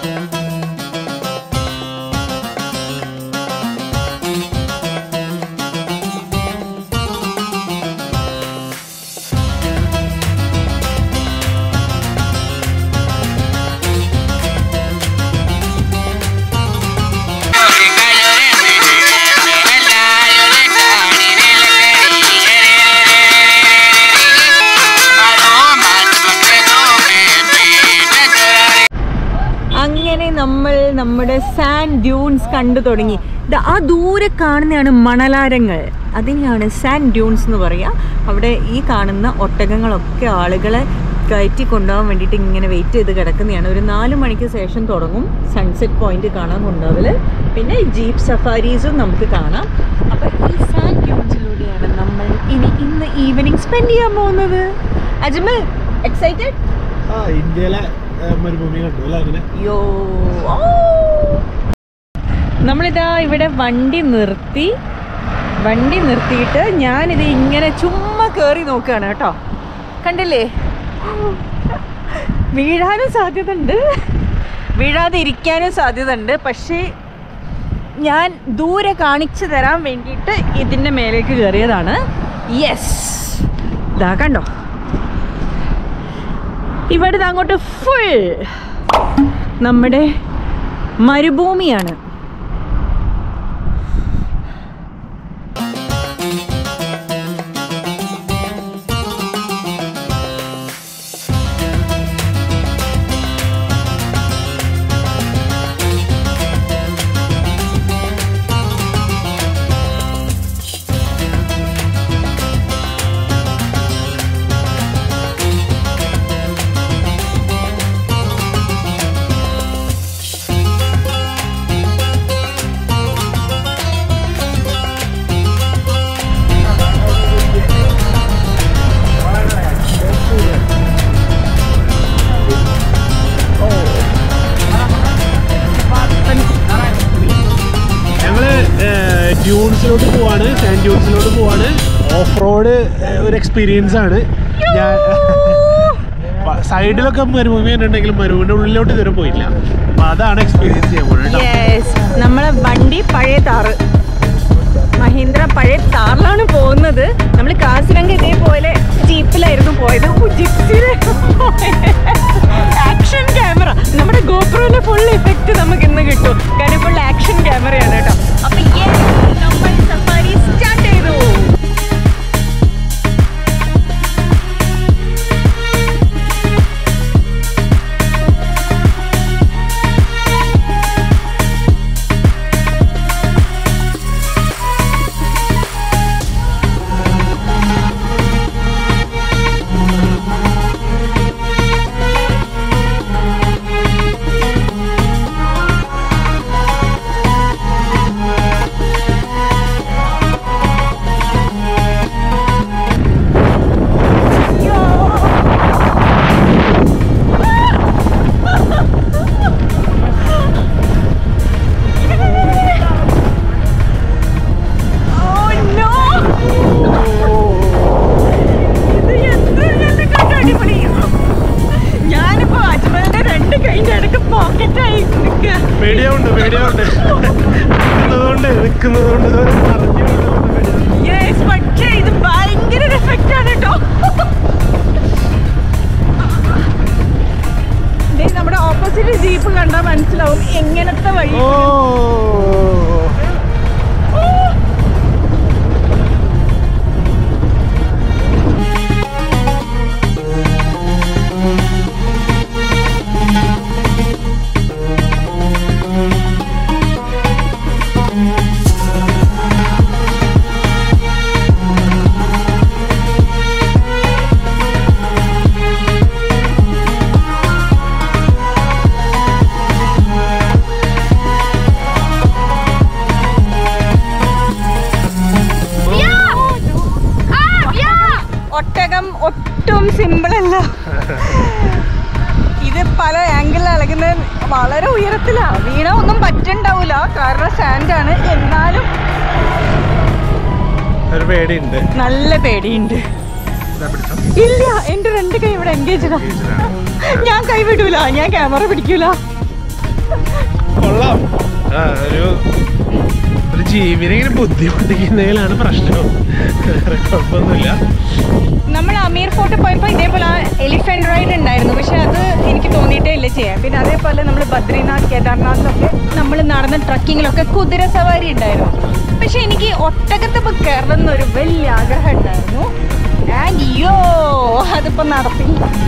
അങ്ങനെ നമ്മൾ നമ്മുടെ സാൻഡ് ഡ്യൂൺസ് കണ്ടു തുടങ്ങി ദാ ആ ദൂരെ കാണുന്നതാണ് മണലാരങ്ങൾ അതിനെയാണ് സാൻഡ് ഡ്യൂൺസ് എന്ന് പറയുക അവിടെ ഈ കാണുന്ന ഒട്ടകങ്ങളൊക്കെ ആളുകളെ കയറ്റി കൊണ്ടുപോകാൻ വേണ്ടിയിട്ട് ഇങ്ങനെ വെയിറ്റ് ചെയ്ത് കിടക്കുന്നതാണ് ഒരു നാല് മണിക്ക് ശേഷം തുടങ്ങും സൺസെറ്റ് പോയിന്റ് കാണാൻ കൊണ്ടുപോകല് പിന്നെ ജീപ്പ് സഫാരീസും നമുക്ക് കാണാം അപ്പോൾ ഈ സാൻഡ് ഡ്യൂൺസിലൂടെയാണ് നമ്മൾ ഇനി ഇന്ന് ഈവനിങ് സ്പെൻഡ് ചെയ്യാൻ പോകുന്നത് അജ്മൽ എക്സൈറ്റഡ് ആ ഇന്ത്യയിലെ ഏ, മരുഭൂമി കണ്ടു അല്ലേ അങ്ങനെ യോ ഓ. നമ്മളിതാ ഇവിടെ വണ്ടി നിർത്തി വണ്ടി നിർത്തിയിട്ട് ഞാനിത് ഇങ്ങനെ ചുമ്മാ കയറി നോക്കുകയാണ് കേട്ടോ കണ്ടില്ലേ വീഴാനും സാധ്യത ഉണ്ട് വീഴാതെ ഇരിക്കാനും സാധ്യത ഉണ്ട് പക്ഷേ ഞാൻ ദൂരെ കാണിച്ചു തരാൻ വേണ്ടിയിട്ട് ഇതിൻ്റെ മേലേക്ക് കയറിയതാണ് യെസ് ഇതാ കണ്ടോ ഇവിടെ ദാ അങ്ങോട്ട് ഫുൾ നമ്മുടെ മരുഭൂമിയാണ് ഞങ്ങള് ഡ്യൂൺസിലോട്ട് പോവാണ് സാൻഡ് ഡ്യൂൺസിലോട്ട് പോവാണ് ഓഫ് റോഡ് ഒരു എക്സ്പീരിയൻസ് ആണ് ഞാൻ സൈഡിലൊക്കെ മരുഭൂമി ഉണ്ടെങ്കിലും മരുഭൂമിന്റെ ഉള്ളിലോട്ട് ഇതുവരെ പോയില്ല അപ്പൊ അതാണ് എക്സ്പീരിയൻസ് ചെയ്യാൻ പോകുന്നത് കേട്ടോ യെസ് നമ്മളെ വണ്ടി പഴയ താറ് മഹീന്ദ്ര പഴയ താറിലാണ് പോകുന്നത് നമ്മൾ കാസിരംഗ ഇതേപോലെ ജീപ്പിലായിരുന്നു പോയത് ആക്ഷൻ ക്യാമറ നമ്മുടെ ഗോപ്രോയിലെ ഫുൾ ഇഫക്റ്റ് നമുക്ക് ഇന്ന് കിട്ടും കാരണം ഫുൾ ആക്ഷൻ ക്യാമറയാണ് കേട്ടോ അപ്പൊ yes, നമ്മൾ സഫാരി സ്റ്റാർട്ട് ചെയ്തു Oh no! ഇത് എന്ത് ഇതിനെക്കാട്ടും അടിപൊളി. ഞാനിപ്പോ അജ്മലിന്റെ രണ്ട് കൈന്റെ ഇടയ്ക്ക് പോക്കറ്റായി നിൽക്കുക പേടിയാവുണ്ട് പേടിയാവുണ്ട് നിൽക്കുന്നതുകൊണ്ട് നിൽക്കുന്നതുകൊണ്ട് ഇതുവരെ മറിഞ്ഞു വീഴുന്നതുകൊണ്ട് പേടിയാവുണ്ട്. യെസ് പക്ഷേ ഇത് ഭയങ്കര എഫക്റ്റ് ആണ് കേട്ടോ ദേ നമ്മുടെ ഓപ്പോസിറ്റ് ജീപ്പ് കണ്ടാൽ മനസ്സിലാവും എങ്ങനത്തെ വഴി ഓ ഒട്ടകം ഒട്ടും സിമ്പിൾ അല്ല ഇത് പല ആംഗിളിൽ ഇളകുന്നത് വളരെ ഉയരത്തിലാണ് വീണ ഒന്നും പറ്റുണ്ടാവില്ല കാരണം സാൻഡാണ് എന്നാലും ഒരു പേടിയുണ്ട് നല്ല പേടിയുണ്ട് ഇതാ പിടിച്ചോ. ഇല്ല എന്റെ രണ്ട് കൈ ഇവിടെ എൻഗേജ് ഞാൻ കൈ വിടൂല ഞാൻ ക്യാമറ പിടിക്കൂല കൊള്ളാം ആ ഒരു ഒരു ജീവിനെ ഇങ്ങനെ ബുദ്ധിമുട്ടിക്കുന്നതിലാണ് പ്രശ്നം വേറെ കുഴപ്പമൊന്നുമില്ല നമ്മൾ അമീർ ഫോർട്ട് പോയപ്പോൾ ഇതേപോലെ ആ എലിഫന്റ് റൈഡ് ഉണ്ടായിരുന്നു പക്ഷെ അത് എനിക്ക് തോന്നിയിട്ടേ ഇല്ല ചെയ്യാൻ പിന്നെ അതേപോലെ നമ്മൾ ബദ്രീനാഥ് കേദാർനാഥിലൊക്കെ നമ്മൾ നടന്ന ട്രക്കിങ്ങിലൊക്കെ കുതിര സവാരി ഉണ്ടായിരുന്നു പക്ഷെ എനിക്ക് ഒട്ടകത്ത് കയറണം എന്നൊരു വലിയ ആഗ്രഹം ഉണ്ടായിരുന്നു ആൻഡ് യോ അതിപ്പോൾ നടത്തി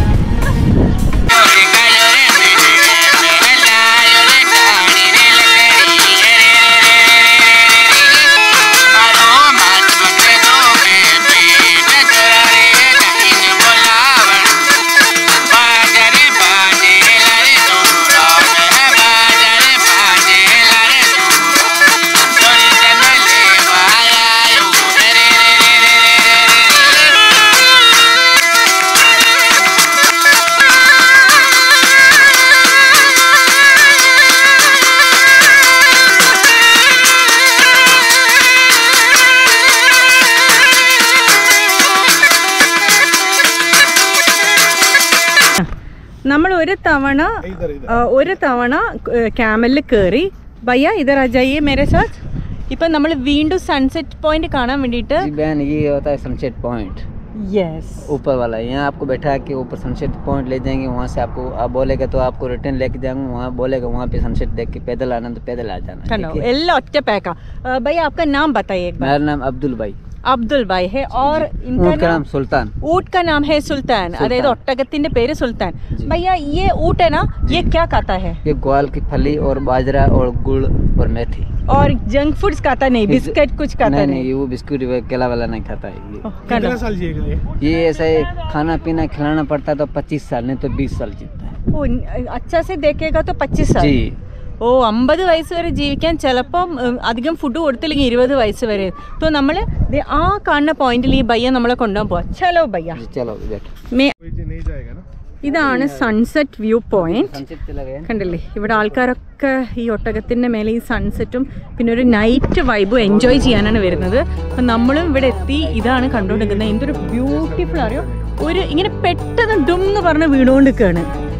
നമ്മൾ ഒരു തവണ ആ, ഒരു തവണ ക്യാമലിൽ കയറി ഭയ്യ ഇതർ അജയ്യെ മേരെ സാത്ത് ഇപ്പം നമ്മൾ വീണ്ടും സൺസെറ്റ് പോയിന്റ് കാണാൻ വേണ്ടിയിട്ട് जी बहन ये होता है सनसेट पॉइंट യെസ് ऊपर वाला यहाँ आपको बैठा के ऊपर सनसेट पॉइंट ले जाएंगे वहाँ से आपको आप बोलेगा तो आपको रिटर्न लेके जाऊंगा वहाँ बोलेगा वहाँ पे सनसेट देख के पैदल आना तो पैदल आ जाना कनो ठीक है? एल्ला ഒറ്റ पैका भैया आपका नाम बताइए एक बार मेरा नाम अब्दुल भाई अब्दुल भाई है और इनका उनका नाम नाम सुल्तान ऊट का नाम है सुल्तान അതായത് ഒട്ടകത്തിന്റെ പേര് സുൽത്താൻ भैया ये ऊट है ना ये क्या खाता है ये ग्वाल की फली और बाजरा और गुड़ और मेथी और जंक फूड्स खाता नहीं बिस्किट कुछ खाता नहीं नहीं नहीं ये वो बिस्कुट वो केला वाला नहीं खाता है ये ओह, कनो। कितना साल जिएगा ये ये ऐसा है खाना पीना खिलाना पड़ता है तो पच्चीस साल नहीं तो बीस साल जीता है ഓ ന- अच्छा से देखेगा तो पच्चीस साल जी ഓ അമ്പത് വയസ്സ് വരെ ജീവിക്കാൻ ചിലപ്പം ഉം, അധികം ഫുഡ് കൊടുത്തില്ലെങ്കിൽ ഇരുപത് വയസ്സ് വരെ तो നമ്മൾ ആ കാണുന്ന പോയിന്റിൽ ഈ ബയ്യ നമ്മളെ കൊണ്ടുപോകാൻ പോവാ ചലോ ബയ്യ जी चलो बैठो മേ कोई जी नहीं जाएगा ना ഇതാണ് സൺസെറ്റ് വ്യൂ പോയിന്റ് सनसेट चला गया ना? കണ്ടില്ലേ ഇവിടെ ആൾക്കാരൊക്കെ ഈ ഒട്ടകത്തിൻ്റെ മേലെ ഈ സൺസെറ്റും പിന്നെ ഒരു നൈറ്റ് വൈബും എൻജോയ് ചെയ്യാനാണ് വരുന്നത് അപ്പം നമ്മളും ഇവിടെ എത്തി ഇതാണ് കണ്ടുകൊണ്ടിരിക്കുന്നത് എന്തൊരു ബ്യൂട്ടിഫുൾ അറിയോ ഒരു ഇങ്ങനെ പെട്ടെന്ന് ഡും എന്ന് പറഞ്ഞ് വീണുകൊണ്ടിരിക്കുകയാണ്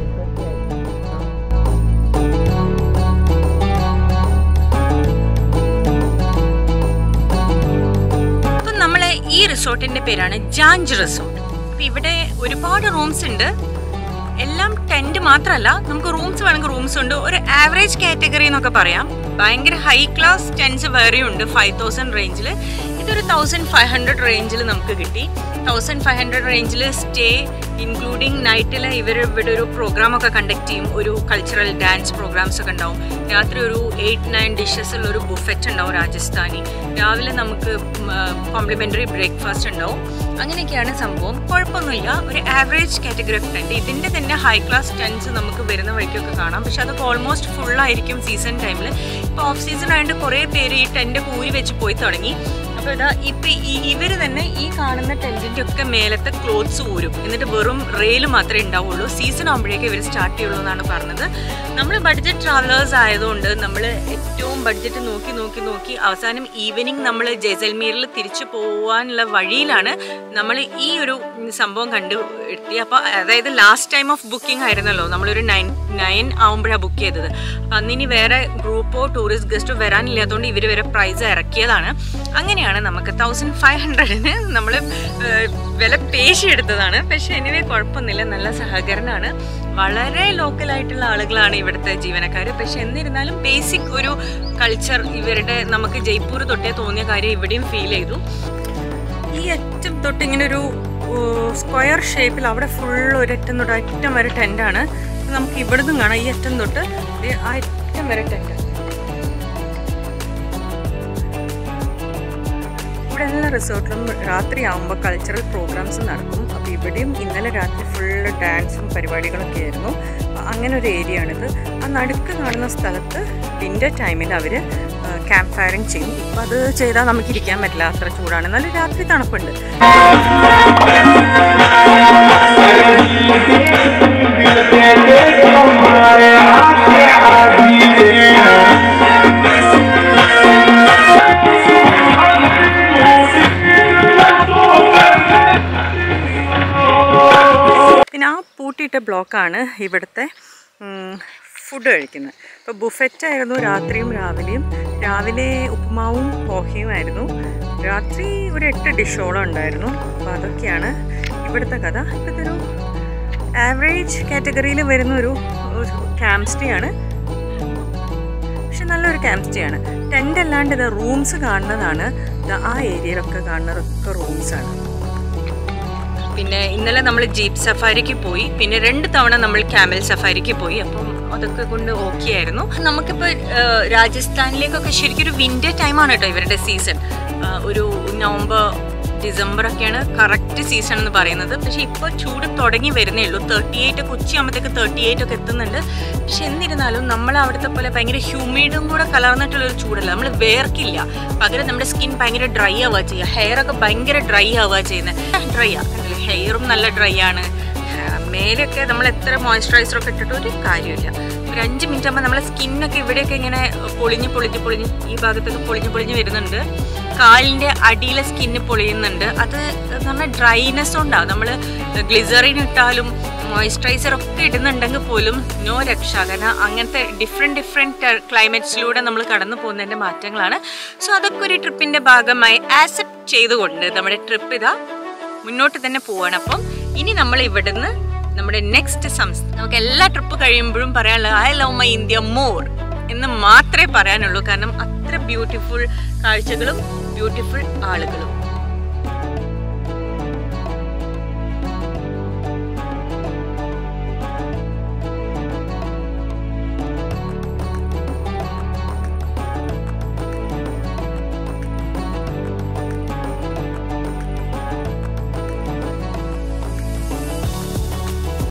അപ്പം നമ്മളെ ഈ റിസോർട്ടിന്റെ പേരാണ് ജാഞ്ച് റിസോർട്ട് അപ്പം ഇവിടെ ഒരുപാട് റൂംസ് ഉണ്ട് എല്ലാം ടെന്റ് മാത്രമല്ല നമുക്ക് റൂംസ് വേണമെങ്കിൽ റൂംസ് ഉണ്ട് ഒരു ആവറേജ് കാറ്റഗറി എന്നൊക്കെ പറയാം ഭയങ്കര ഹൈ ക്ലാസ് ടെൻസ് വേറെയും ഉണ്ട് ഫൈവ് തൗസൻഡ് റേഞ്ചിൽ ഇതൊരു തൗസൻഡ് ഫൈവ് ഹൺഡ്രഡ് റേഞ്ചിൽ നമുക്ക് കിട്ടി തൗസൻഡ് ഫൈവ് ഹൺഡ്രഡ് റേഞ്ചിൽ സ്റ്റേ ഇൻക്ലൂഡിങ് നൈറ്റിൽ ഇവർ ഇവിടെ ഒരു പ്രോഗ്രാം ഒക്കെ കണ്ടക്ട് ചെയ്യും ഒരു കൾച്ചറൽ ഡാൻസ് പ്രോഗ്രാംസ് ഒക്കെ ഉണ്ടാവും രാത്രി ഒരു എയ്റ്റ് നയൻ ഡിഷസ് ഉള്ള ഒരു ബുഫറ്റ് ഉണ്ടാവും രാജസ്ഥാനി രാവിലെ നമുക്ക് കോംപ്ലിമെൻ്ററി ബ്രേക്ക്ഫാസ്റ്റ് ഉണ്ടാവും അങ്ങനെയൊക്കെയാണ് സംഭവം കുഴപ്പമൊന്നുമില്ല ഒരു ആവറേജ് കാറ്റഗറി ഓഫ് ടെൻറ്റ് ഇതിൻ്റെ തന്നെ ഹൈ ക്ലാസ് ടെൻസ് നമുക്ക് വരുന്ന വഴിക്കൊക്കെ കാണാം പക്ഷെ അതൊക്കെ ഓൾമോസ്റ്റ് ഫുള്ളായിരിക്കും സീസൺ ടൈമിൽ ഇപ്പോൾ ഓഫ് സീസൺ ആയതുകൊണ്ട് കുറേ പേര് ഈ ടെൻറ്റ് കൂരി വെച്ച് പോയി തുടങ്ങി അപ്പോൾ ഇതാ ഇപ്പം ഈ ഇവർ തന്നെ ഈ കാണുന്ന ടെൻറ്റിൻ്റെ ഒക്കെ മേലത്തെ ക്ലോത്ത്സ് ഊരും എന്നിട്ട് വെറും റെയിൽ മാത്രമേ ഉണ്ടാവുള്ളൂ സീസൺ ആകുമ്പോഴേക്കും ഇവർ സ്റ്റാർട്ട് ചെയ്യുള്ളൂ എന്നാണ് പറഞ്ഞത് നമ്മൾ ബഡ്ജറ്റ് ട്രാവലേഴ്സ് ആയതുകൊണ്ട് നമ്മൾ ഏറ്റവും ബഡ്ജറ്റ് നോക്കി നോക്കി നോക്കി അവസാനം ഈവനിങ് നമ്മൾ ജയ്സൽമീറിൽ തിരിച്ചു പോകാനുള്ള വഴിയിലാണ് നമ്മൾ ഈ ഒരു സംഭവം കണ്ടു എത്തി അപ്പോൾ അതായത് ലാസ്റ്റ് ടൈം ഓഫ് ബുക്കിംഗ് ആയിരുന്നല്ലോ നമ്മളൊരു നയൻ നയൻ ആവുമ്പോഴാണ് ബുക്ക് ചെയ്തത് അപ്പം അന്നിനി വേറെ ഗ്രൂപ്പോ ടൂറിസ്റ്റ് ഗസ്റ്റോ വരാനില്ലാത്തതുകൊണ്ട് ഇവർ വരെ പ്രൈസ് ഇറക്കിയതാണ് അങ്ങനെയാണ് നമുക്ക് തൗസൻഡ് ഫൈവ് ഹൺഡ്രഡിന് നമ്മൾ വില പേശിയെടുത്തതാണ് പക്ഷേ എനിവേ കുഴപ്പമൊന്നുമില്ല നല്ല സഹകരണമാണ് വളരെ ലോക്കലായിട്ടുള്ള ആളുകളാണ് ഇവിടുത്തെ ജീവനക്കാർ പക്ഷെ എന്നിരുന്നാലും ബേസിക് ഒരു കൾച്ചർ ഇവരുടെ നമുക്ക് ജയ്പൂർ തൊട്ടേ തോന്നിയ കാര്യം ഇവിടെയും ഫീൽ ചെയ്തു ഈ അറ്റം തൊട്ട് ഇങ്ങനെ ഒരു സ്ക്വയർ ഷേപ്പിൽ അവിടെ ഫുൾ ഒരറ്റം തൊട്ട് അറ്റം വരെ ടെൻ്റാണ് നമുക്ക് ഇവിടുന്ന് കാണാം ഈ അറ്റം തൊട്ട് ദേ ആ അറ്റം വരെ ടെൻ്റ് ഇവിടെ എല്ലാ റിസോർട്ടിലും രാത്രി ആകുമ്പോൾ കൾച്ചറൽ പ്രോഗ്രാംസ് നടക്കും അപ്പോൾ ഇവിടെയും ഇന്നലെ രാത്രി ഫുള്ള് ഡാൻസും പരിപാടികളൊക്കെ ആയിരുന്നു അപ്പൊ അങ്ങനെ ഒരു ഏരിയ ആണിത് ആ നടുക്ക് കാണുന്ന സ്ഥലത്ത് വിൻ്റർ ടൈമിൽ അവർ ക്യാമ്പ് ഫയറിങ് ചെയ്യും ഇപ്പം അത് ചെയ്താൽ നമുക്ക് ഇരിക്കാൻ പറ്റില്ല അത്ര ചൂടാണ് എന്നാലും രാത്രി തണുപ്പുണ്ട് പിന്നെ ആ പൂട്ടിയിട്ട ബ്ലോക്കാണ് ഇവിടുത്തെ ഫുഡ് കഴിക്കുന്നത് അപ്പോൾ ബുഫറ്റ് ആയിരുന്നു രാത്രിയും രാവിലെയും രാവിലെ ഉപ്പുമാവും പോഹയുമായിരുന്നു രാത്രി ഒരു എട്ട് ഡിഷോളം ഉണ്ടായിരുന്നു അപ്പോൾ അതൊക്കെയാണ് ഇവിടുത്തെ കഥ ഇപ്പോഴത്തെ ഒരു ആവറേജ് കാറ്റഗറിയിൽ വരുന്ന ഒരു ക്യാമ്പ് സ്റ്റേ ആണ് പക്ഷെ നല്ലൊരു ക്യാമ്പ് സ്റ്റേ ആണ് ടെൻ്റ് അല്ലാണ്ട് ഇത് റൂംസ് കാണുന്നതാണ് ദാ ആ ഏരിയയിലൊക്കെ കാണുന്നതൊക്കെ റൂംസാണ് പിന്നെ ഇന്നലെ നമ്മൾ ജീപ്പ് സഫാരിക്ക് പോയി പിന്നെ രണ്ട് തവണ നമ്മൾ ക്യാമൽ സഫാരിക്ക് പോയി അപ്പം അതൊക്കെ കൊണ്ട് ഓക്കെ ആയിരുന്നു നമുക്കിപ്പോൾ രാജസ്ഥാനിലേക്കൊക്കെ ശരിക്കും ഒരു വിൻ്റർ ടൈമാണ് കേട്ടോ ഇവരുടെ സീസൺ ഒരു നവംബർ ഡിസംബർ ഒക്കെയാണ് കറക്റ്റ് സീസൺ എന്ന് പറയുന്നത് പക്ഷെ ഇപ്പോൾ ചൂട് തുടങ്ങി വരുന്നേ ഉള്ളൂ തേർട്ടി എയ്റ്റ് ഒക്കെ ഉച്ചയാകുമ്പോഴത്തേക്ക് തേർട്ടി എയ്റ്റ് ഒക്കെ എത്തുന്നുണ്ട് പക്ഷെ എന്നിരുന്നാലും നമ്മൾ അവിടുത്തെ പോലെ ഭയങ്കര ഹ്യൂമിഡും കൂടെ കലർന്നിട്ടുള്ള ഒരു ചൂടല്ല നമ്മൾ വേർക്കില്ല പകരം നമ്മുടെ സ്കിൻ ഭയങ്കര ഡ്രൈ ആവുക ചെയ്യുക ഹെയർ ഒക്കെ ഭയങ്കര ഡ്രൈ ആവുക ചെയ്യുന്നത് ഡ്രൈ ആ കണ്ടില്ലേ ഹെയറും നല്ല ഡ്രൈ ആണ് മേലൊക്കെ നമ്മൾ എത്ര മോയ്സ്ചറൈസർ ഒക്കെ ഇട്ടിട്ട് ഒരു കാര്യമില്ല ഒരു അഞ്ച് മിനിറ്റ് ആകുമ്പോൾ നമ്മളെ സ്കിന്നൊക്കെ ഇവിടെയൊക്കെ ഇങ്ങനെ പൊളിഞ്ഞ് പൊളിഞ്ഞ് പൊളിഞ്ഞ് ഈ ഭാഗത്തൊക്കെ പൊളിഞ്ഞ് പൊളിഞ്ഞ് വരുന്നുണ്ട് കാലിൻ്റെ അടിയിലെ സ്കിന്ന് പൊളിയുന്നുണ്ട് അത് എന്ന് പറഞ്ഞാൽ ഡ്രൈനെസ് ഉണ്ടാവും നമ്മൾ ഗ്ലിസറിൻ ഇട്ടാലും മോയ്സ്ചറൈസർ ഒക്കെ ഇടുന്നുണ്ടെങ്കിൽ പോലും നോ രക്ഷ കാരണം അങ്ങനത്തെ ഡിഫറെൻറ്റ് ഡിഫറെൻറ്റ് ക്ലൈമറ്റ്സിലൂടെ നമ്മൾ കടന്നു പോകുന്നതിൻ്റെ മാറ്റങ്ങളാണ് സോ അതൊക്കെ ഒരു ട്രിപ്പിൻ്റെ ഭാഗമായി ആക്സെപ്റ്റ് ചെയ്തുകൊണ്ട് നമ്മുടെ ട്രിപ്പ് ഇതാ മുന്നോട്ട് തന്നെ പോവാണ് അപ്പം ഇനി നമ്മൾ ഇവിടുന്ന് നമ്മുടെ നെക്സ്റ്റ് സംസ്ഥാനം നമുക്ക് എല്ലാ ട്രിപ്പ് കഴിയുമ്പോഴും പറയാനുള്ളത് I love my India more എന്ന് മാത്രമേ പറയാനുള്ളൂ കാരണം അത്ര ബ്യൂട്ടിഫുൾ കാഴ്ചകളും ബ്യൂട്ടിഫുൾ ആളുകളും